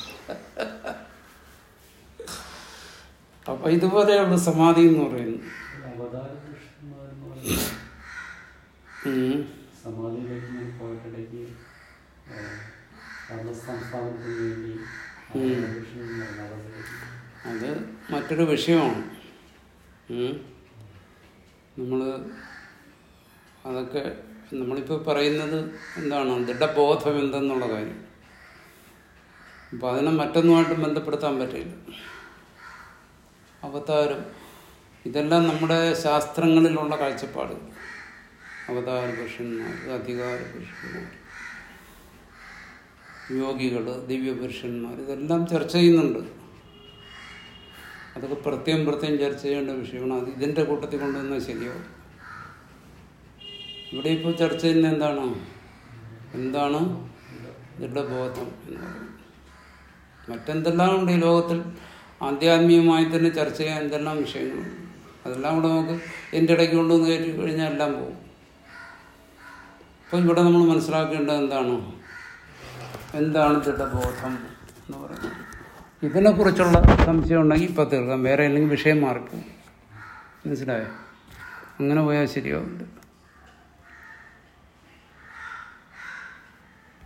അപ്പൊ ഇതുപോലെയുള്ള സമാധി എന്ന് പറയുന്നു അവതാര പുരുഷന്മാരെന്ന് പറയുന്നത് ഉം. സമാധിയിലേക്ക് ഞാൻ പോയിട്ടിടയ്ക്ക് കർമ്മസംസ്ഥാനത്തിന് വേണ്ടി ഉം. അവതാര പുരുഷന്മാർ അവതരിക്കും. അത് മറ്റൊരു വിഷയമാണ് നമ്മൾ അതൊക്കെ നമ്മളിപ്പോൾ പറയുന്നത് എന്താണ് ദൃഢബോധം എന്തെന്നുള്ള കാര്യം അപ്പം അതിനെ മറ്റൊന്നുമായിട്ടും ബന്ധപ്പെടുത്താൻ പറ്റില്ല അവതാരം ഇതെല്ലാം നമ്മുടെ ശാസ്ത്രങ്ങളിലുള്ള കാഴ്ചപ്പാടുകൾ അവതാര പുരുഷന്മാർ അധികാര പുരുഷന്മാർ യോഗികൾ ദിവ്യപുരുഷന്മാർ ഇതെല്ലാം ചർച്ച ചെയ്യുന്നുണ്ട് അതൊക്കെ പ്രത്യേകം പ്രത്യേകം ചർച്ച ചെയ്യേണ്ട വിഷയമാണ് അത് ഇതിൻ്റെ കൂട്ടത്തിൽ കൊണ്ടുവന്നാൽ ശരിയാവും ഇവിടെ ഇപ്പോൾ ചർച്ച ചെയ്യുന്ന എന്താണ് എന്താണ് ദൃഢബോധം എന്ന് പറയുന്നത് മറ്റെന്തെല്ലാം ഉണ്ട് ഈ ലോകത്തിൽ ആധ്യാത്മികമായി തന്നെ ചർച്ച ചെയ്യാൻ എന്തെല്ലാം വിഷയങ്ങളുണ്ട് അതെല്ലാം കൂടെ നമുക്ക് എൻ്റെ ഇടയ്ക്ക് കൊണ്ടുവന്ന് കയറ്റി കഴിഞ്ഞാൽ എല്ലാം പോകും അപ്പോൾ ഇവിടെ നമ്മൾ മനസ്സിലാക്കേണ്ടത് എന്താണ് എന്താണ് ദൃഢബോധം എന്ന് പറയുന്നത് ഇതിനെക്കുറിച്ചുള്ള സംശയം ഉണ്ടെങ്കിൽ ഇപ്പം തീർക്കാം വേറെ അല്ലെങ്കിൽ വിഷയം മാറിപ്പോകും മനസ്സിലായോ അങ്ങനെ പോയാൽ ശരിയാവില്ല